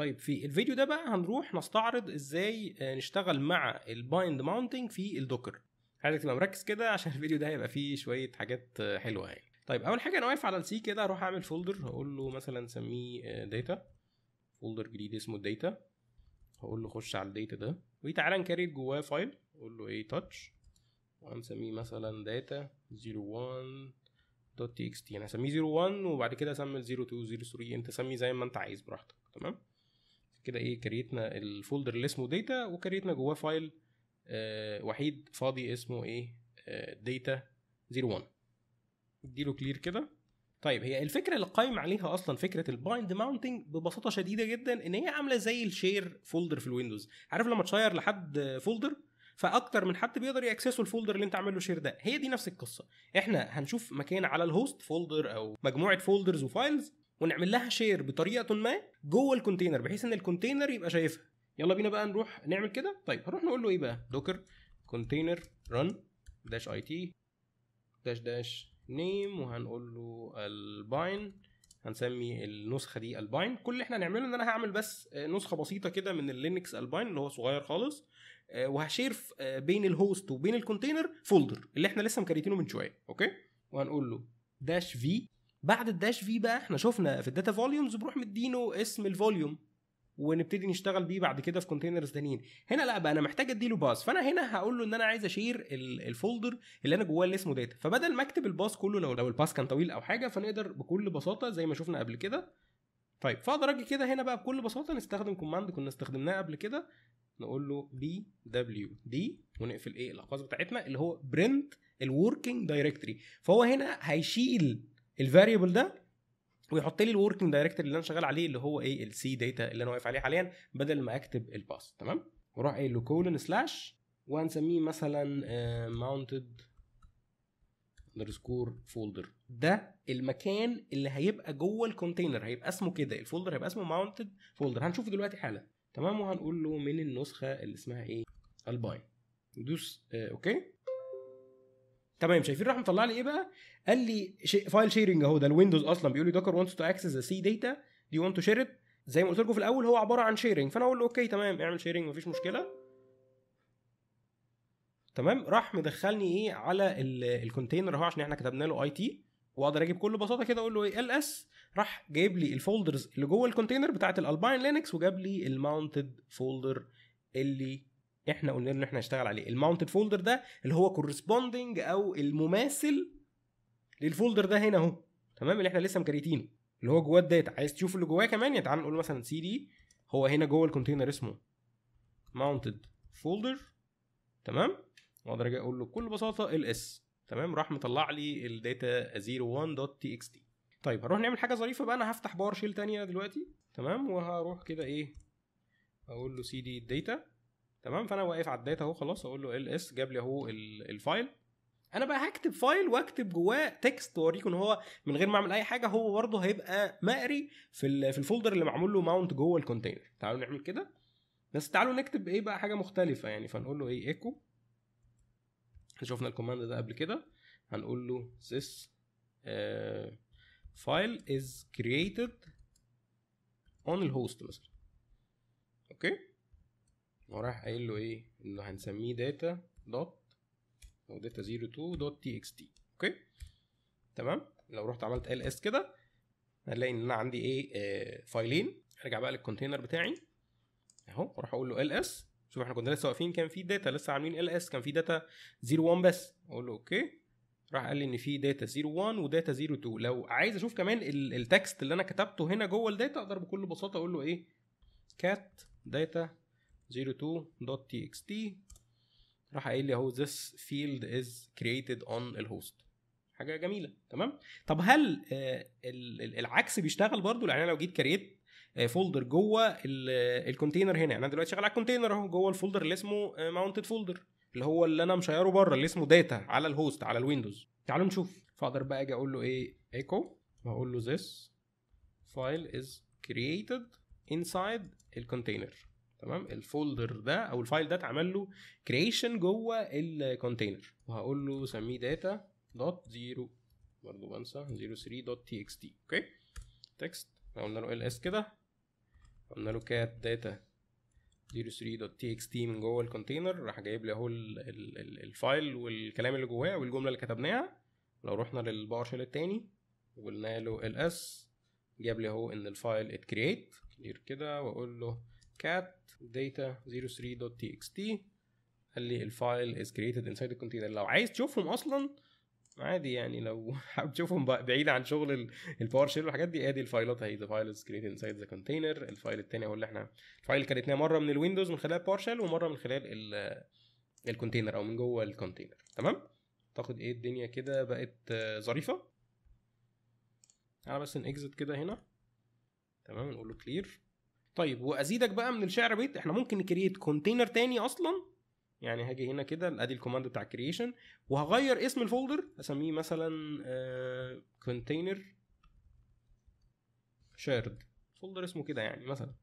طيب في الفيديو ده بقى هنروح نستعرض ازاي آه، نشتغل مع البايند ماونتنج في الدوكر عايزك تبقى مركز كده عشان الفيديو ده هيبقى فيه شويه حاجات آه، حلوه يعني طيب اول حاجه انا واقف على السي كده اروح اعمل فولدر هقول له مثلا سميه داتا فولدر جديد اسمه داتا هقول له خش على الداتا ده وتعالى نكريت جواه فايل اقول له ايه تاتش وهنسميه مثلا داتا 01 دوت تي اكس تي انا هسميه 01 وبعد كده اسمي 02 03 انت سميه زي ما انت عايز براحتك تمام كده ايه كريتنا الفولدر اللي اسمه داتا وكريتنا جواه فايل آه وحيد فاضي اسمه ايه داتا 01 اديله كلير كده طيب هي الفكره اللي قايم عليها اصلا فكره البايند ماونتنج ببساطه شديده جدا ان هي عامله زي الشير فولدر في الويندوز عارف لما تشير لحد فولدر فاكتر من حد بيقدر ياكسسوا الفولدر اللي انت عامل له شير ده هي دي نفس القصه احنا هنشوف مكان على الهوست فولدر او مجموعه فولدرز وفايلز ونعمل لها شير بطريقه ما جوه الكونتينر بحيث ان الكونتينر يبقى شايفها يلا بينا بقى نروح نعمل كده طيب هنروح نقول له ايه بقى دوكر كونتينر رن داش اي تي داش داش نيم وهنقول له الباين هنسمي النسخه دي الباين كل اللي احنا هنعمله ان انا هعمل بس آه، نسخه بسيطه كده من اللينكس الباين اللي هو صغير خالص آه، وهشير في- آه، بين الهوست وبين الكونتينر فولدر اللي احنا لسه مكريتينه من شويه اوكي وهنقول له داش في بعد الداش في بقى احنا شفنا في الداتا فوليومز بنروح مدينه اسم الفوليوم ونبتدي نشتغل بيه بعد كده في كونتينرز تانيين هنا لا بقى انا محتاج اديله باس فانا هنا هقول له ان انا عايز اشير ال- الفولدر اللي انا جواه اللي اسمه داتا فبدل ما اكتب الباس كله لو لو الباس كان طويل او حاجه فنقدر بكل بساطه زي ما شفنا قبل كده طيب فاقدر اجي كده هنا بقى بكل بساطه نستخدم كوماند كنا استخدمناه قبل كده نقول له بي دبليو دي ونقفل ايه الاقواس بتاعتنا اللي هو برنت الوركينج دايركتوري فهو هنا هيشيل الفاريبل ده ويحط لي الوركينج دايركتوري اللي انا شغال عليه اللي هو ايه السي داتا اللي انا واقف عليه حاليا بدل ما اكتب الباس تمام واروح قايل له كولن سلاش وهنسميه مثلا ماونتد اندرسكور فولدر ده المكان اللي هيبقى جوه الكونتينر هيبقى اسمه كده الفولدر هيبقى اسمه ماونتد فولدر هنشوفه دلوقتي حالا تمام وهنقول له من النسخه اللي اسمها ايه الباين ندوس آه اوكي تمام شايفين راح مطلع لي ايه بقى قال لي شي فايل شيرنج اهو ده الويندوز اصلا بيقول لي دوكر وانتس تو اكسس ذا سي داتا دي وانت تو شير زي ما قلت لكم في الاول هو عباره عن شيرنج فانا اقول له اوكي تمام اعمل شيرنج مفيش مشكله تمام راح مدخلني ايه على ال- الكونتينر اهو عشان احنا كتبنا له اي تي واقدر اجيب بكل بساطه كده اقول له ايه ال اس راح جايب لي الفولدرز اللي جوه الكونتينر بتاعت الالباين لينكس وجاب لي الماونتد فولدر اللي احنا قلنا له ان احنا هنشتغل عليه الماونتد فولدر ده اللي هو كورسبوندنج او المماثل للفولدر ده هنا اهو تمام اللي احنا لسه مكريتينه اللي هو جواه الداتا عايز تشوف اللي جواه كمان يعني تعال نقول مثلا سي دي هو هنا جوه الكونتينر اسمه ماونتد فولدر تمام واقدر اجي اقول له بكل بساطه ال اس تمام راح مطلع لي الداتا 01.txt طيب هروح نعمل حاجه ظريفه بقى انا هفتح باور شيل تانية دلوقتي تمام وهروح كده ايه اقول له سي دي الداتا تمام فانا واقف على الداتا اهو خلاص اقول له ال اس جاب لي اهو ال- الفايل انا بقى هكتب فايل واكتب جواه تكست واوريكم ان هو من غير ما اعمل اي حاجه هو برضه هيبقى مقري في ال- في الفولدر اللي معمول له ماونت جوه الكونتينر تعالوا نعمل كده بس تعالوا نكتب ايه بقى حاجه مختلفه يعني فنقول له ايه ايكو شفنا الكوماند ده قبل كده هنقول له this uh, file is created on الهوست مثلا اوكي وراح قايل له ايه انه هنسميه data دوت او data 02 دوت txt اوكي تمام لو رحت عملت ls كده هنلاقي ان انا عندي ايه آه فايلين ارجع بقى للكونتينر بتاعي اهو اروح اقول له ls شوف احنا كنا لسه واقفين كان في داتا لسه عاملين ال اس كان في داتا 01 بس اقول له اوكي راح قال لي ان في داتا 01 وداتا 02 لو عايز اشوف كمان ال- التكست اللي انا كتبته هنا جوه الداتا اقدر بكل بساطه اقول له ايه cat data 02.txt راح قايل لي اهو this field is created on الهوست حاجه جميله تمام طب هل آه، ال- ال- العكس بيشتغل برضو يعني انا لو جيت كريت فولدر جوه ال- الكونتينر هنا يعني انا دلوقتي شغال على الكونتينر اهو جوه الفولدر اللي اسمه ماونتد فولدر اللي هو اللي انا مشيره بره اللي اسمه داتا على الهوست على الويندوز تعالوا نشوف فاقدر بقى اجي اقول له ايه ايكو واقول له this file is created inside الكونتينر تمام الفولدر ده او الفايل ده اتعمل له كريشن جوه الكونتينر وهقول له سميه داتا دوت زيرو برضه بنسى 03 دوت تي اكس تي اوكي تكست قلنا له ال اس كده قلنا له كات داتا 03.txt من جوه الكونتينر راح جايب لي اهو ال- ال- ال- الفايل والكلام اللي جواه والجمله اللي كتبناها لو رحنا للباور شيل التاني وقلنا له ال اس جاب لي اهو ان الفايل اتكريت كلير كده واقول له cat data 03.txt قال لي الفايل is created inside the container لو عايز تشوفهم اصلا عادي يعني لو حابب تشوفهم بقى بعيد عن شغل ال- الباور شيل والحاجات دي ادي الفايلات اهي the file is created inside the container الفايل التاني هو اللي احنا الفايل اللي كريتناه مره من الويندوز من خلال باور شيل ومره من خلال ال- الكونتينر او من جوه الكونتينر تمام اعتقد ايه الدنيا كده بقت آه، ظريفه تعالى بس نكزت كده هنا تمام نقول له كلير طيب وازيدك بقى من الشعر بيت احنا ممكن نكريت كونتينر تاني اصلا يعني هاجي هنا كده ادي الكوماند بتاع كرييشن وهغير اسم الفولدر اسميه مثلا كونتينر شيرد فولدر اسمه كده يعني مثلا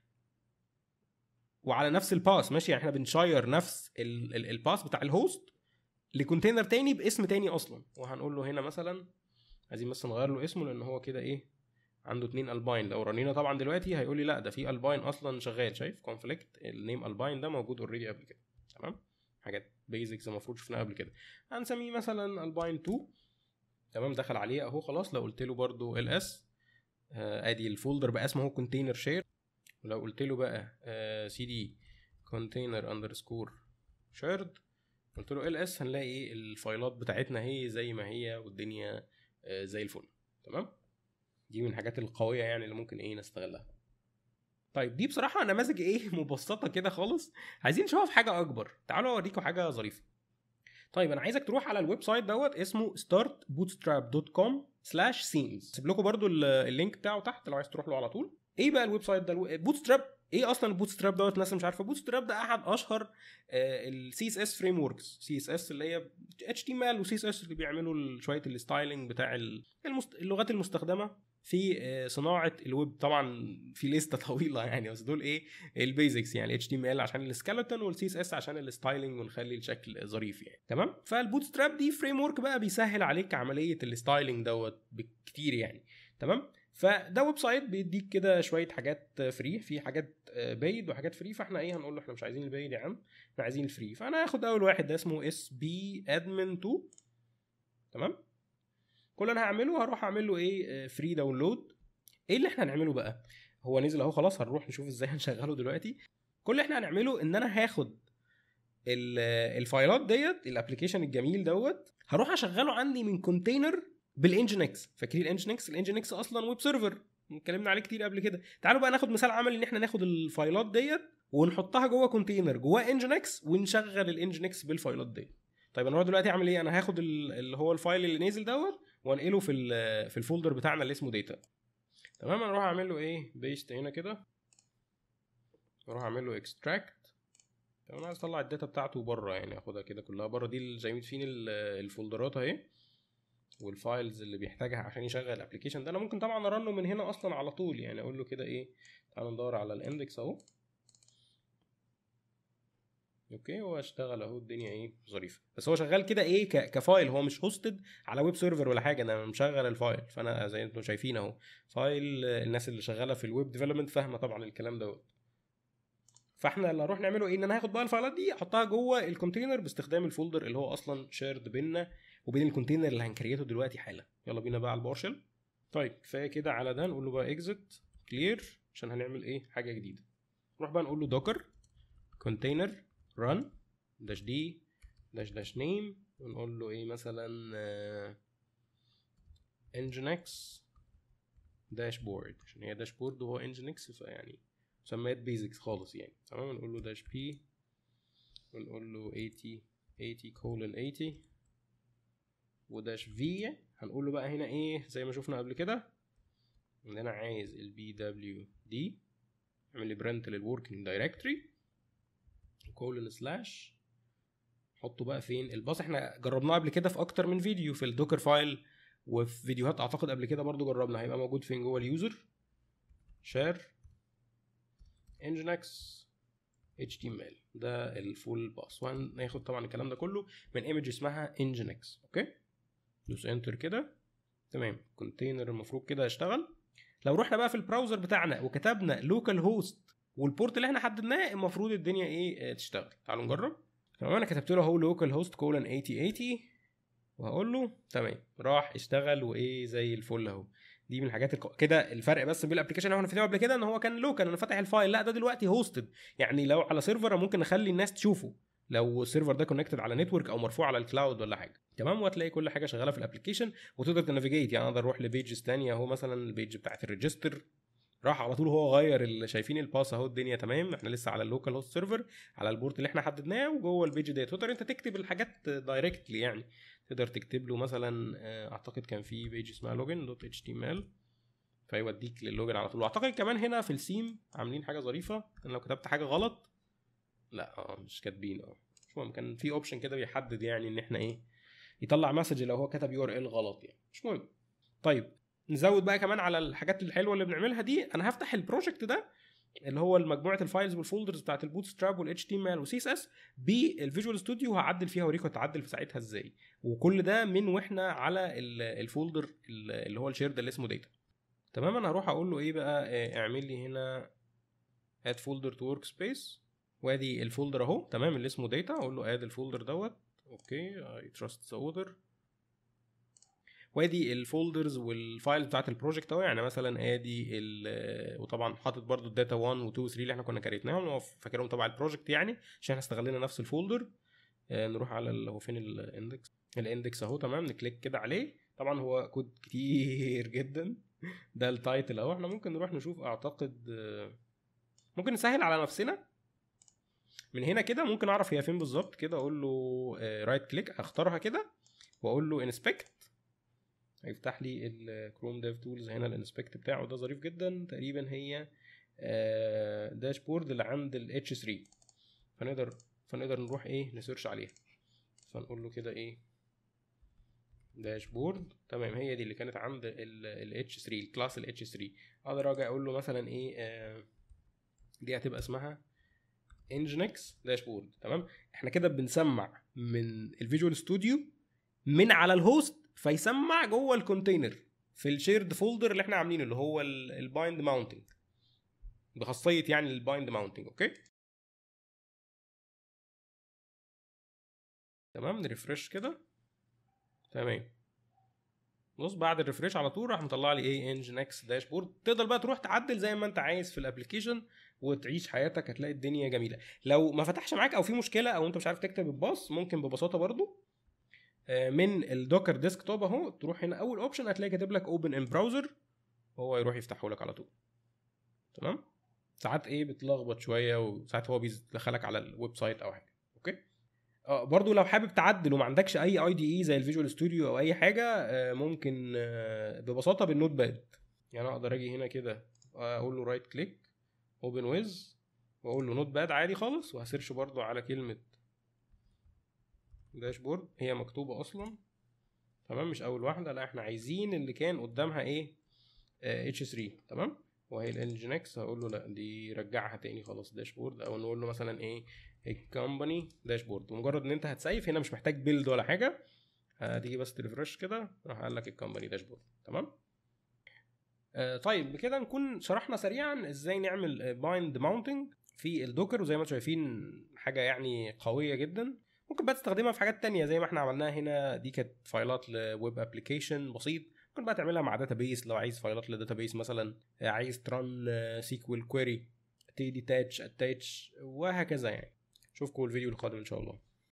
وعلى نفس الباس ماشي يعني احنا بنشير نفس ال- ال- الباس بتاع الهوست لكونتينر تاني باسم تاني اصلا وهنقول له هنا مثلا عايزين بس نغير له اسمه لان هو كده ايه عنده اتنين الباين لو رنينا طبعا دلوقتي هيقول لي لا ده في الباين اصلا شغال شايف كونفليكت النيم الباين ده موجود اوريدي قبل كده تمام حاجات بيزكس المفروض شفناها قبل كده هنسميه مثلا الباين 2 تمام دخل عليه اهو خلاص لو قلت له برده ال اس ادي الفولدر بقى اسمه هو كونتينر شير ولو قلت له بقى سي دي كونتينر اندرسكور شيرد قلت له ال اس هنلاقي ايه الفايلات بتاعتنا هي زي ما هي والدنيا آه، زي الفل تمام دي من الحاجات القويه يعني اللي ممكن ايه نستغلها طيب دي بصراحه نماذج ايه مبسطه كده خالص عايزين نشوفها في حاجه اكبر تعالوا اوريكم حاجه ظريفه طيب انا عايزك تروح على الويب سايت دوت اسمه startbootstrap.com سلاش سيمز سيب لكم برضو ال- اللينك بتاعه تحت لو عايز تروح له على طول ايه بقى الويب سايت ده بوتستراب ايه اصلا البوتستراب دوت الناس مش عارفه بوتستراب ده احد اشهر السي اس اس فريم وركس سي اس اس اللي هي اتش تي ام ال وسي اس اس اللي بيعملوا ال- شويه الستايلنج بتاع ال- المست... اللغات المستخدمه في آه، صناعه الويب طبعا في لسته طويله يعني بس دول ايه البيزكس يعني اتش تي ام ال عشان السكeleton والسي اس اس عشان الستايلنج ونخلي الشكل ظريف يعني تمام فالبوتستراب دي فريم ورك بقى بيسهل عليك عمليه الستايلنج دوت بكتير يعني تمام فده ويب سايت بيديك كده شويه حاجات فري في حاجات بايد وحاجات فري فاحنا ايه هنقول له احنا مش عايزين البايد يا عم احنا عايزين الفري فانا هاخد اول واحد ده اسمه اس بي ادمن 2 تمام كل اللي انا هعمله هروح اعمل له ايه فري داونلود ايه اللي احنا هنعمله بقى هو نزل اهو خلاص هنروح نشوف ازاي هنشغله دلوقتي كل اللي احنا هنعمله ان انا هاخد ال- الفايلات ديت الابلكيشن الجميل دوت هروح اشغله عندي من كونتينر بالانجنكس فاكرين الانجنكس الانجنكس اصلا ويب سيرفر اتكلمنا عليه كتير قبل كده تعالوا بقى ناخد مثال عملي ان احنا ناخد الفايلات ديت ونحطها جوه كونتينر جواه انجنكس ونشغل الانجنكس بالفايلات ديت طيب انا دلوقتي اعمل ايه انا هاخد ال- اللي هو الفايل اللي نازل دوت وانقله في ال- في الفولدر بتاعنا اللي اسمه داتا تمام انا اروح اعمل له ايه بيست هنا كده اروح اعمل له اكستراكت تمام انا عايز اطلع الداتا بتاعته بره يعني اخدها كده كلها بره دي اللي زي فين ال- الفولدرات اهي والفايلز اللي بيحتاجها عشان يشغل الابلكيشن ده انا ممكن طبعا ارنه من هنا اصلا على طول يعني اقول له كده ايه تعالوا ندور على الاندكس اهو اوكي هو اشتغل اهو الدنيا ايه ظريفه بس هو شغال كده ايه ك- كفايل هو مش هوستد على ويب سيرفر ولا حاجه انا مشغل الفايل فانا زي انتم شايفين اهو فايل آه، الناس اللي شغاله في الويب ديفلوبمنت فاهمه طبعا الكلام دوت فاحنا اللي هنروح نعمله ايه ان انا هاخد بقى الفايلات دي احطها جوه الكونتينر باستخدام الفولدر اللي هو اصلا شيرد بينا وبين الكونتينر اللي هنكريته دلوقتي حالا يلا بينا بقى على البارشل طيب كفايه كده على ده نقول له بقى اكزit كلير عشان هنعمل ايه حاجه جديده نروح بقى نقول له دوكر كونتينر ران داش دي داش داش نيم ونقول له ايه مثلا انجنكس داشبورد عشان هي داشبورد وهو انجنكس فيعني مسميات بيزكس خالص يعني تمام نقول له داش بي ونقول له 80 80 كولن 80 وداش في هنقول له بقى هنا ايه زي ما شفنا قبل كده ان انا عايز البي دبليو دي اعمل لي برنت للوركينج دايركتوري كولن سلاش حطه بقى فين الباص احنا جربناه قبل كده في اكتر من فيديو في الدوكر فايل وفي فيديوهات اعتقد قبل كده برضو جربنا هيبقى موجود فين جوه اليوزر شير انجنكس HTML ده الفول باس وهناخد طبعا الكلام ده كله من ايمج اسمها انجنكس اوكي دوس انتر كده تمام كونتينر المفروض كده يشتغل لو رحنا بقى في البراوزر بتاعنا وكتبنا لوكال هوست والبورت اللي احنا حددناه المفروض الدنيا ايه آه، تشتغل تعالوا نجرب تمام انا كتبت له اهو لوكال هوست كولن 8080 وهقول له تمام راح اشتغل وايه زي الفل اهو دي من الحاجات الك... كده الفرق بس بين الابلكيشن اللي احنا فاتحينه قبل كده ان هو كان لوكال انا فاتح الفايل لا ده دلوقتي هوستد يعني لو على سيرفر ممكن نخلي الناس تشوفه لو السيرفر ده كونكتد على نتورك او مرفوع على الكلاود ولا حاجه تمام وهتلاقي كل حاجه شغاله في الابلكيشن وتقدر تنافيجيت يعني اقدر اروح لبيجز ثانيه اهو مثلا البيج بتاعت الريجستر راح على طول هو غير اللي شايفين الباس اهو الدنيا تمام احنا لسه على اللوكال هوست سيرفر على البورت اللي احنا حددناه وجوه البيج ديت تقدر انت تكتب الحاجات دايركتلي يعني تقدر تكتب له مثلا آه، اعتقد كان في بيج اسمها لوجن دوت اتش تي ام ال فيوديك للوجن على طول واعتقد كمان هنا في السيم عاملين حاجه ظريفه ان لو كتبت حاجه غلط لا اه مش كاتبين اه مش مهم كان في اوبشن كده بيحدد يعني ان احنا ايه يطلع مسج لو هو كتب يو ار ال غلط يعني مش مهم طيب نزود بقى كمان على الحاجات الحلوه اللي بنعملها دي انا هفتح البروجكت ده اللي هو مجموعه الفايلز والفولدرز بتاعت البوت ستراب والاتش تي ام ال والسي اس اس بالفيجوال ستوديو وهعدل فيها اوريكم هتعدل في ساعتها ازاي وكل ده من واحنا على ال- الفولدر اللي هو الشيرد اللي اسمه داتا تمام انا هروح اقول له ايه بقى آه، اعمل لي هنا اد فولدر تو ورك سبيس وادي الفولدر اهو تمام اللي اسمه داتا اقول له اد الفولدر دوت اوكي اي تراست ذا اوردر وادي الفولدرز والفايلز بتاعت البروجكت اهو يعني مثلا ادي ال وطبعا حاطط برضو الداتا 1 و 2 و 3 اللي احنا كنا كريتناهم هو فاكرهم تبع البروجكت يعني عشان احنا استغلينا نفس الفولدر آه، نروح على ال- هو فين الاندكس الاندكس اهو تمام نكليك كده عليه طبعا هو كود كتير جدا ده التايتل اهو احنا ممكن نروح نشوف اعتقد آه، ممكن نسهل على نفسنا من هنا كده ممكن اعرف هي فين بالظبط كده اقول له رايت كليك اختارها كده واقول له انسبكت هيفتح لي الكروم ديف تولز هنا الانسبكت بتاعه ده ظريف جدا تقريبا هي داشبورد اللي عند الاتش 3 فنقدر فنقدر نروح ايه نسيرش عليها فنقول له كده ايه داشبورد تمام هي دي اللي كانت عند الاتش 3 الكلاس الاتش 3 اقدر اجي اقول له مثلا ايه آه، دي هتبقى اسمها انجنكس داشبورد تمام احنا كده بنسمع من الفيجوال ستوديو من على الهوست فيسمع جوه الكونتينر في الشيرد فولدر اللي احنا عاملينه اللي هو البايند ماونتنج بخاصيه يعني البايند ماونتنج اوكي تمام نريفرش كده تمام بص بعد الريفريش على طول راح مطلع لي ايه انجن اكس داشبورد تقدر بقى تروح تعدل زي ما انت عايز في الابلكيشن وتعيش حياتك هتلاقي الدنيا جميله لو ما فتحش معاك او في مشكله او انت مش عارف تكتب الباص ممكن ببساطه برضو آه، من الدوكر ديسك توب اهو تروح هنا اول اوبشن هتلاقي كاتب لك اوبن ان براوزر وهو يروح يفتحه لك على طول تمام ساعات ايه بتلخبط شويه وساعات هو بيدخلك على الويب سايت او حاجه اوكي اه برضو لو حابب تعدل وما عندكش اي اي دي اي زي الفيجوال ستوديو او اي حاجه آه، ممكن آه، ببساطه بالنوت باد يعني اقدر اجي هنا كده اقول له رايت كليك اوبن ويز واقول له نوت باد عادي خالص وهسيرش برضو على كلمه داشبورد هي مكتوبه اصلا تمام مش اول واحده لا احنا عايزين اللي كان قدامها ايه اتش 3 تمام وهي الانجن اكس هقول له لا دي رجعها تاني خلاص داشبورد او نقول له مثلا ايه الكومباني داشبورد ومجرد ان انت هتسيف هنا مش محتاج بيلد ولا حاجه هتيجي بس تريفرش كده راح قال لك الكومباني داشبورد تمام آه طيب بكده نكون شرحنا سريعا ازاي نعمل بايند ماونتنج في الدوكر وزي ما انتم شايفين حاجه يعني قويه جدا ممكن بقى تستخدمها في حاجات تانية زي ما احنا عملناها هنا دي كانت فايلات لويب ابلكيشن بسيط ممكن بقى تعملها مع داتابيس لو عايز فايلات لداتابيس مثلا عايز ترن سيكوال كويري تي ديتاتش اتاتش وهكذا يعني اشوفكم الفيديو القادم ان شاء الله